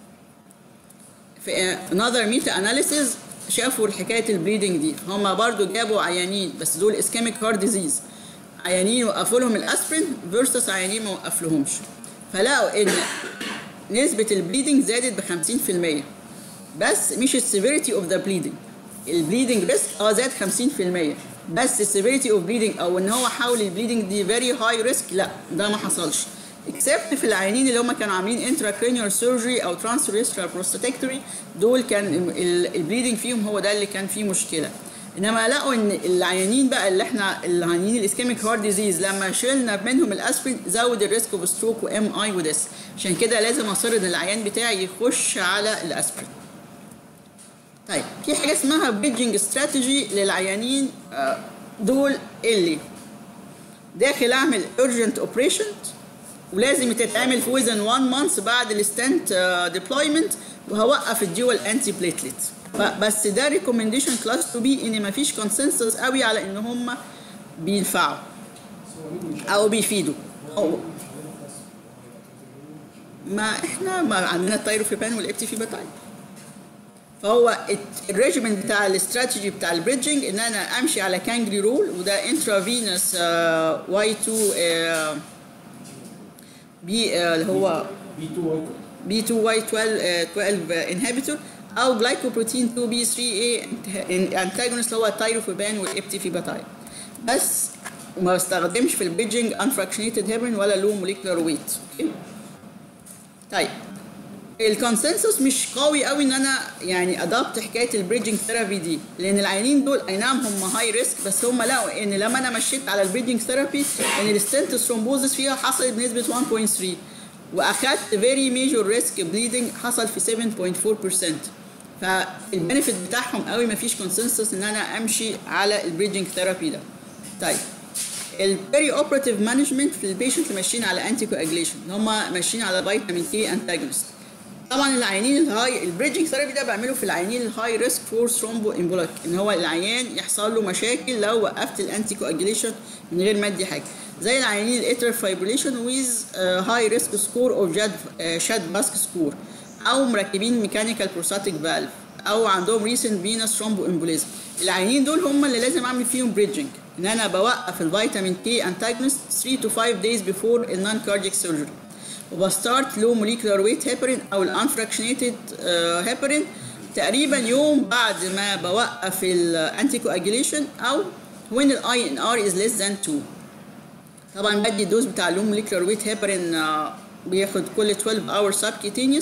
S1: في another meta analysis شافوا حكايه البليدنج دي هم برضو جابوا عيانين بس دول اسكيميك هارت ديزيز عيانين وقفوا لهم الاسبرين فيرسس عيانين ما وقفلهمش فلقوا ان نسبه البليدنج زادت ب 50% بس مش السيفيريتي اوف ذا بليدنج البليدنج ريسك اه زاد 50% بس السيفيريتي اوف بليدنج او ان هو حاول البليدنج دي فيري هاي ريسك لا ده ما حصلش اكسبت في العيانين اللي هم كانوا عاملين انتراكرينيال سيرجري او ترانسريسترال بروستاتكتوري دول كان البليدنج فيهم هو ده اللي كان فيه مشكله انما لقوا ان العيانين بقى اللي احنا العيانين الاسكيميك هارت ديزيز لما شلنا منهم الاسبرين زود الريسك اوف ستروك وام اي وديس عشان كده لازم اصر ان العيان بتاعي يخش على الاسبرين طيب في حاجه اسمها بريدجنج استراتيجي للعيانين آه، دول اللي داخل اعمل urgent اوبريشن ولازم تتعمل في within 1 month بعد الستنت ديبلويمنت وهوقف الديوال انتي بليتلت بس ده ريكومنديشن كلاس 2 بي ان مفيش كونسنسس قوي على ان هم بينفعوا او بيفيدوا أو ما احنا ما عندنا التايروفيبان والابتي في بتاعي فهو الريجيمنت بتاع الاستراتيجي بتاع البريدجنج ان انا امشي على كانجري رول وده انترافينوس واي 2 بي آه، اللي هو
S2: بي 2 واي
S1: بي 2 واي 12 آه، 12 انهبيتور او جلايكوبروتين 2 بي 3 اي انتاجونست اللي هو التايروفوبان والابتيفيباتايد بس ما بستخدمش في البريدجنج انفراكشنيتد هيبرين ولا لو موليكولار ويت اوكي طيب الكونسنسس مش قوي قوي ان انا يعني ادابت حكايه البريدجنج ثيرابي دي لان العيانين دول اي نعم هم هاي ريسك بس هم لقوا ان لما انا مشيت على البريدجنج ثيرابي ان الستنت ثرومبوزس فيها حصلت بنسبه 1.3 واخدت فيري ميجور ريسك بليدنج حصل في 7.4% فالبنفيت بتاعهم قوي ما فيش كونسنسس ان انا امشي على البريدجنج ثيرابي ده طيب البيري اوبراتيف مانجمنت في البيشنت اللي ماشيين على انتي كواجليشن اللي هم ماشيين على فيتامين كي انتاجونست طبعا العيانين الهاي البريدجنج ثيرابي ده بعمله في العيانين الهاي ريسك فور ثرومبو امبولاك ان هو العيان يحصل له مشاكل لو وقفت الانتي كواجليشن من غير ما ادي حاجه زي العيانين الاتر فايبريليشن ويز هاي ريسك سكور اوف جاد شاد باسك سكور او مركبين ميكانيكال بروستاتيك فالف او عندهم ريسنت فينس ثرومبو امبوليزم العيانين دول هم اللي لازم اعمل فيهم بريدجنج ان انا بوقف الفيتامين كي انتاجونست 3 to 5 days before النون كاردياك سيرجري وبستارت لو موليكولار ويت هيبرين او الانفراكشنيتد هيبرين تقريبا يوم بعد ما بوقف الانتي كواجيليشن او when الاي ان ار از less than 2 طبعا بدي الدوز بتاع اللو موليكولار ويت هيبرين آه، بياخد كل 12 اور سبكيتينيوس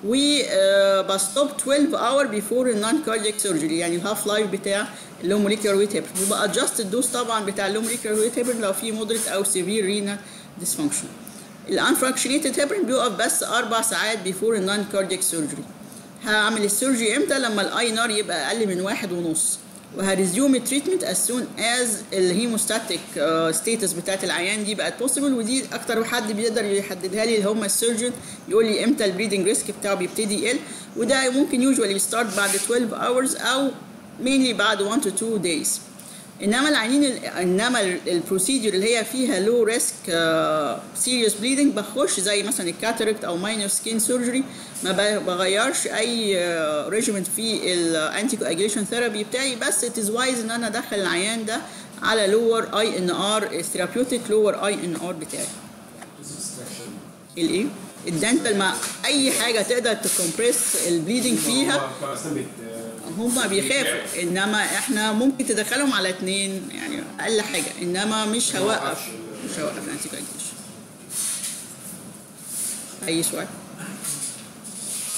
S1: وبستوب 12 اور بيفور النون كاردياك سيرجري يعني الهاف لايف بتاع اللو موليكولار ويت هيبرين وبقى ادجست الدوز طبعا بتاع اللو موليكولار ويت هيبرين لو في مودريت او سيفير رينا ديسفانكشن الانفراكشنيتد هيبرين بيقف بس اربع ساعات بيفور النون كاردياك سيرجري هعمل السيرجري امتى لما الاي نار يبقى اقل من واحد ونص وهريزيوم التريتمنت as soon as الهيموستاتيك ستيتس بتاعت العيان دي بقت بوسيبل ودي اكتر حد بيقدر يحددها لي اللي هم السيرجن يقول لي امتى البريدنج ريسك بتاعه بيبتدي يقل وده ممكن يوجوالي بيستارت بعد 12 hours او mainly بعد 1 to 2 days انما العيانين ال- انما البروسيدور اللي هي فيها لو ريسك سيريس بليدنج بخش زي مثلا الكاتاركت او ماينر سكين سيرجري ما ب- بغيرش اي ريجيمنت في الانتي كواجيليشن ثيرابي بتاعي بس ات از وايز ان انا ادخل العيان ده على لور اي ان ار ثيرابيوتيك لور اي ان ار بتاعي الايه الدنتال مع اي حاجه تقدر تكمبريس البليدنج فيها
S2: هو اصلا بت
S1: هما بيخافوا انما احنا ممكن تدخلهم على اتنين يعني اقل حاجه انما مش هوقف مش هوقف الانتي كواجيليشن اي سؤال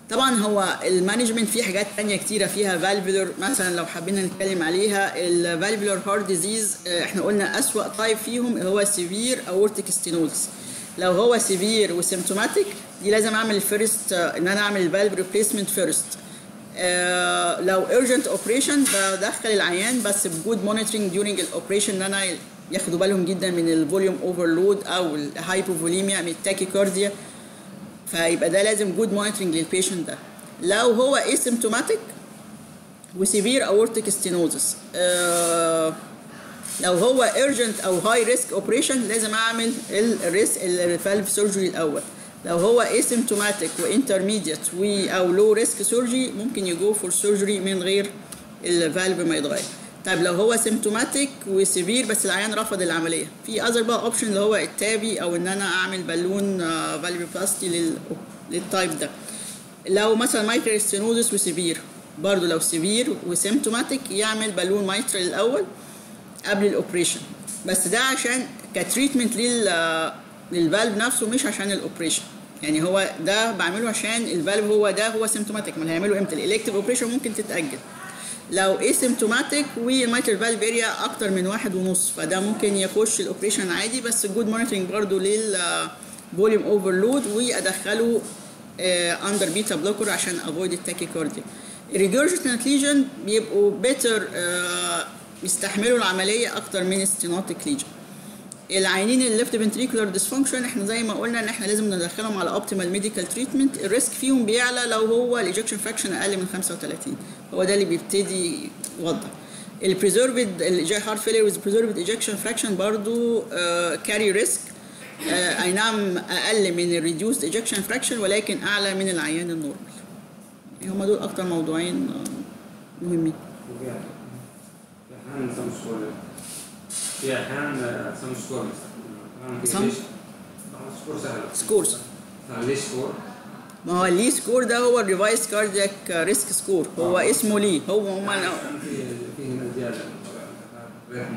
S1: طبعا هو المانجمنت فيه حاجات تانية كتيرة فيها فالفولر مثلا لو حبينا نتكلم عليها الفالفولر هارت ديزيز احنا قلنا أسوأ تايب فيهم هو سيفير اورتيك ستينوزس لو هو سيفير وسيمتوماتيك دي لازم اعمل فيرست ان انا اعمل الفالف ريبليسمنت فيرست لو urgent اوبريشن بدخل العيان بس بجود مونيتورنج during الاوبريشن ان انا ياخدوا بالهم جدا من الفوليوم اوفرلود او الهايبوفوليميا من التاكيكارديا فيبقى ده لازم جود مونيتورنج للبيشنت ده لو هو اسيمتوماتيك وسيفير اورتيك ستينوزس لو هو urgent او هاي ريسك اوبريشن لازم اعمل الريسك الفالف سيرجري الاول لو هو asymptomatic وانترميديت و او لو ريسك سيرجري ممكن يجو فور سيرجري من غير الفالف ما يتغير طيب لو هو سيمتوماتيك وسيفير بس العيان رفض العمليه في اذر بقى اوبشن اللي هو التابي او ان انا اعمل بالون فالف بلاستي لل للتايب ده لو مثلا مايترال ستينوزس وسيفير برضه لو سيفير وسيمتوماتيك يعمل بالون مايترال الاول قبل الاوبريشن بس ده عشان كتريتمنت لل للفالف نفسه مش عشان الاوبريشن يعني هو ده بعمله عشان الفالف هو ده هو سيمتوماتيك ما هيعمله امتى الالكتيف اوبريشن ممكن تتاجل لو اسيمتوماتيك والمايتر فالف اريا اكتر من واحد ونص فده ممكن يخش الاوبريشن عادي بس جود مونيتورنج برضه للفوليوم اوفرلود وادخله اندر بيتا بلوكر عشان افويد التاكيكارديا الريجورجيتنت ليجن بيبقوا بيتر يستحملوا العمليه اكتر من ستينوتيك ليجن العيانين الليفت فنتريكولار ديسفانكشن احنا زي ما قلنا ان احنا لازم ندخلهم على اوبتيمال ميديكال تريتمنت الريسك فيهم بيعلى لو هو الايجكشن فراكشن اقل من 35 هو ده اللي بيبتدي يوضح البريزرفد الجاي هارت فيلير ويز بريزرفد ايجكشن فراكشن برضو كاري ريسك اي نعم اقل من الريديوسد ايجكشن فراكشن ولكن اعلى من العيان النورمال هم دول اكتر موضوعين uh, مهمين
S3: وفي احيانا سم سكور في احيانا سم سكور
S1: سم؟
S3: سكور سهل
S1: سكورز
S3: ليه سكور؟
S1: ما هو اللي سكور ده هو الريفايس كاردياك ريسك سكور هو اسمه ليه هو هم
S3: في في هنا زياده غير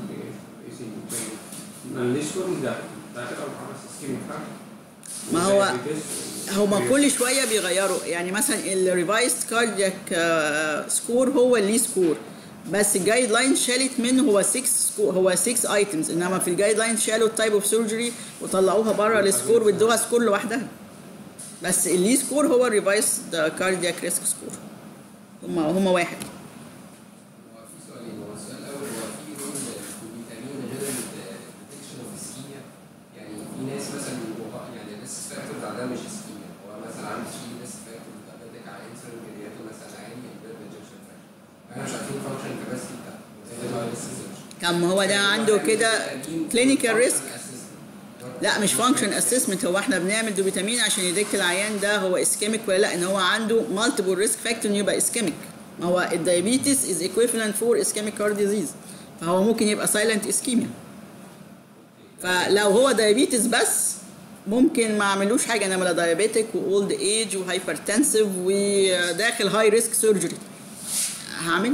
S3: هم ليه سكور مش داخل داخل او خلاص سكيم
S1: ما هو هما كل شويه بيغيروا يعني مثلا الريفايس كاردياك سكور هو اللي سكور بس الجايد لاين شالت منه هو 6 سكور هو 6 ايتمز انما في الجايد لاين شالوا التايب اوف سيرجري وطلعوها بره السكور وادوها سكور لوحدها بس اللي سكور هو الريفايس كاردياك ريسك سكور هما هما واحد
S4: هو في سؤالين هو السؤال الاول هو في رول فيتامين غير الديتكشن اوف اسكيميا يعني في ناس مثلا بيبقوا يعني الريسك فاكتورز عندها مش اسكيميا هو مثلا عنده في ريسك فاكتورز دايبيتك على انسولين كمياته مثلا عالي غير الانجكشن فاكتور احنا مش عارفين الفانكشن كاباسيتي بتاعته زي ما لسه سيرش
S1: كم هو ده عنده كده كلينيكال ريسك لا مش فانكشن اسسمنت هو احنا بنعمل دوبيتامين عشان يديك العيان ده هو اسكيميك ولا لا ان هو عنده مالتيبل ريسك فاكتور يبقى اسكيميك ما هو الدايابيتس از ايكويفالنت فور اسكيميك هارت ديزيز فهو ممكن يبقى سايلنت اسكيميا فلو هو دايابيتس بس ممكن ما اعملوش حاجه انما لا دايابيتك واولد ايج وهايبرتنسيف وداخل هاي ريسك سيرجري هعمل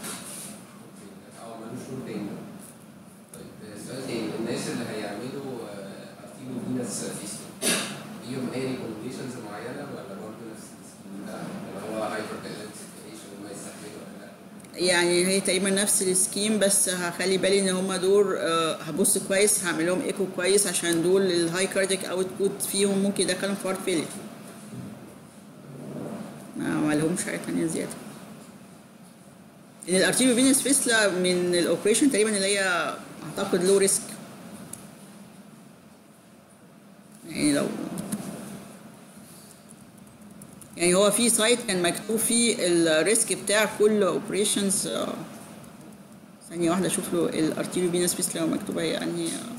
S4: اه ملوش رول تاني طيب سؤال تاني الناس اللي هيعملوا ارتيلو فينس فيستول ليهم اي ريكومنديشنز معينه ولا برضه نفس السكيم ده اللي هو هايبر سيتويشن وما يستحملوا ولا لا؟
S1: يعني هي تقريبا نفس السكيم بس هخلي بالي ان هم دول آه، هبص كويس هعمل لهم ايكو كويس عشان دول الهاي كارديك اوت بوت فيهم ممكن يدخلهم في هارت فيلير ما ما لهمش حاجه تانية زياده ان الارتيريو فينس فيسلا من الاوبريشن تقريبا اللي هي اعتقد لو ريسك يعني لو يعني هو في سايت كان مكتوب فيه الريسك بتاع كل اوبريشنز ثانية واحدة اشوف له الارتيريو فينس فيسلا لو مكتوبة يعني آه،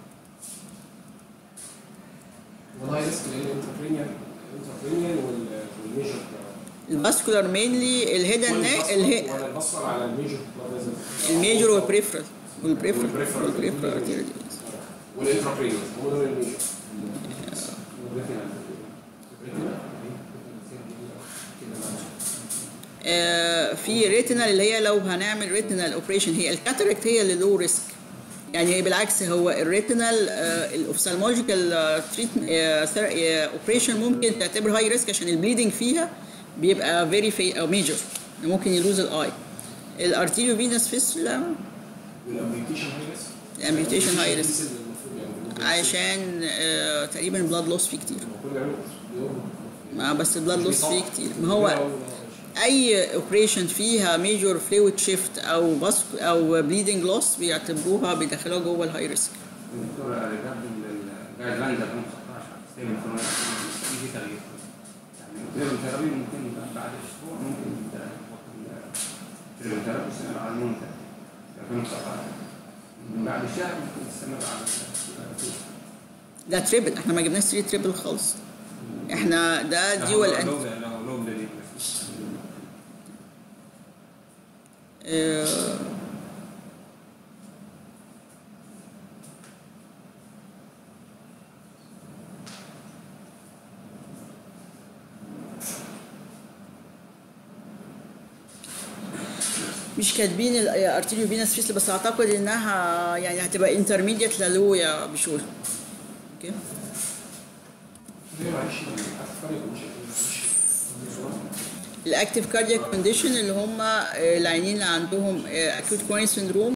S2: والله ريسك للانتربرينيال الانتربرينيال والميجر
S1: الفاسكولار مينلي الهيدن الهي
S2: ولا البصر على الميجر
S1: الميجور والبريفرال والبريفرال
S2: والبريفرال.
S1: والبريفرال arterial
S2: والانتربرينيال هم دول الميجر
S1: آه، في ريتينال اللي هي لو هنعمل ريتينال اوبريشن هي الكاتاراكت هي اللي لو ريسك يعني بالعكس هو الريتينال الاوفثالمولوجيكال تريتمنت اوبريشن ممكن تعتبر هاي ريسك عشان البليدنج فيها بيبقى فيري في او ميجر ممكن يلوز الاي الارتيريو فينس فيستولا
S2: والامبيوتيشن هاي ريسك
S1: الامبيوتيشن هاي ريسك عشان آه، تقريبا بلاد لوس فيه كتير
S2: كل عروق
S1: ما بس البلاد لوس فيه كتير ما هو اي اوبريشن فيها ميجور فلويد شيفت او بس او بليدنج لوس بيعتبروها بيدخلوها جوه الهاي ريسك
S3: الدكتور رجعت الجايد لاين 2019 ستيبل في تغيير يعني التريبل ثيرابي ممكن بعد اسبوع ممكن التريبل ثيرابي تستمر على المنتج 2019 من بعد شهر ممكن تستمر على
S1: ده تريبل احنا ما جبناش تري تريبل خالص احنا ده ديوال
S3: لو
S1: انت
S3: لو لو بليدنج
S1: آه، مش كاتبين الارتيريو فينس فيسل بس اعتقد انها يعني هتبقى انترميديت للو يا بشوي اوكي
S2: ليه معلش افكار معلش
S1: الاكتيف كاردياك كونديشن اللي هم العيانين اللي عندهم اكيوت كوروني سيندروم